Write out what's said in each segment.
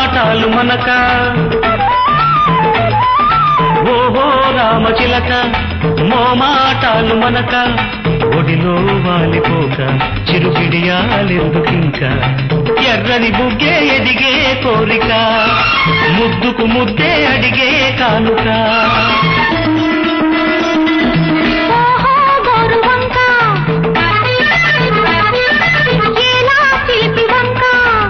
మాటాలు మనక ఓహో రామచిలక మో మాటాలు మనక ఒడిలో వాలిపోక చిరుపిడియాలెందుకింక ఎర్రని బుగ్గే ఎదిగే కోరిక ముద్దుకు ముద్దే అడిగే కానుక ఓహో గోరు వంక ఎలా చిలిపి వంక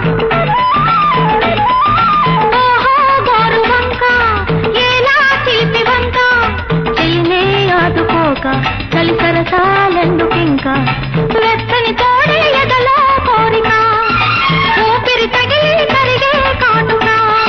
ఓహో గోరు వంక ఎలా చిలిపి వంక చెలినే ఆదుకోక చలి సరసాలెందుకింక వెచ్చని తోడే ఎదలో కోరిక ఊపిరి తగిలి కరిగే కాటుక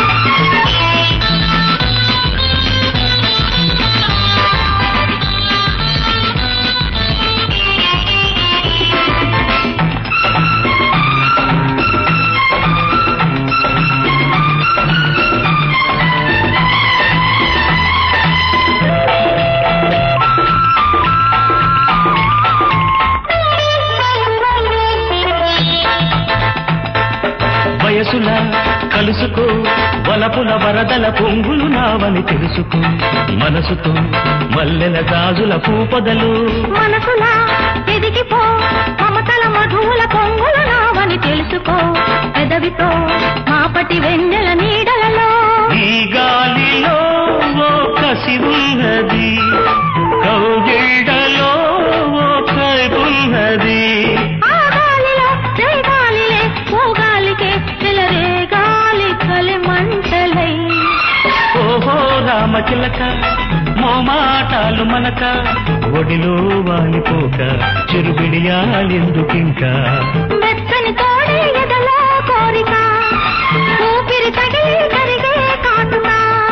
వయసుల కలుసుకో వలపుల వరదల పొంగులు నావని తెలుసుకో మనసుతో మల్లెల గాజుల పూపదలు మనసులా ఎదిగిపో మమతల మధువుల కొంగుల నావని తెలుసుకో పెదవితో మాపటి వెన్నెల నీడలలో ఈ గాలిలో ఓ కసి ఉన్నది కౌగిళ్ళలో ఓ కైపున్నది ఆ గాలిలో జై గాలిలే ఓ గాలికే చెలరే గాలి కలి మంటలై ఓహో రామచిలక మో మాటాలు మనక ఒడిలో వాలిపోక చిరుబిడియాలెందుకింకా వెచ్చని తోడే ఎదలో కోరిక ఊపిరి తగిలి కరిగే కాటుక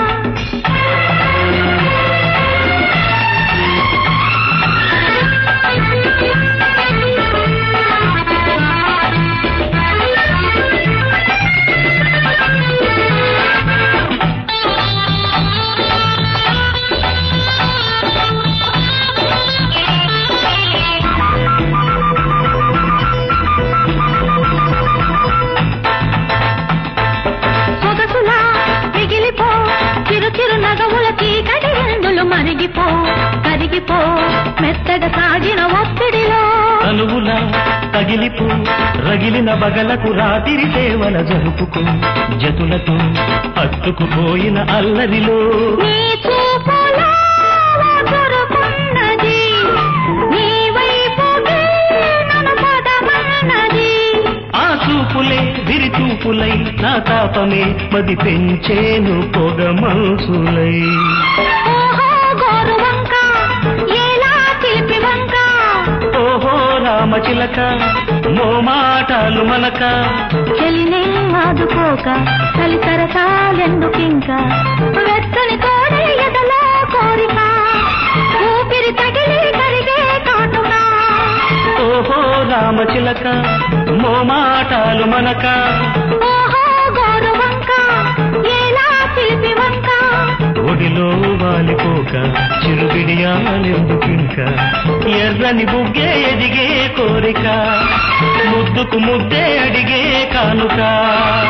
సొగసులా మిగిలిపో చిరు చిరు నగవుల చీకటి ఎండులు మరిగిపో కరిగిపో మెత్తగా సాగిన ఒత్తిడిలో తనువుల తగిలిపు రగిలిన బగలకు రాతిరి సేవల జరుపుకు జతులతో హత్తుకుపోయిన అల్లరిలో నీ చూపులో జరుపున్నది నీ వైపుకే నన్ను పదమన్నది ఆ చూపులే విరి చూపులై నా తాపమే మది పెంచేను పొగ మనసులై ఓహో గోరు వంక ఎలా చిలిపి వంక ఓహో రామచిలక మో మాటాలు మనక చెలినే ఆదుకోక చలి సరసాలెందుకింక వెచ్చని కోడే ఎదలో కోరిక ఊపిరి తగిలి కరిగే కాటుక ఓహో రామచిలక మో మాటాలు మనక ఓహో గోరు వంక ఎలా చిలిపి వంక ఒడిలో వాలిపోక చిరుబిడియాలెందుకింక ఎర్రని బుగ్గే ఎదిగే కోరిక ముద్దుకు ముద్దే అడిగే కానుక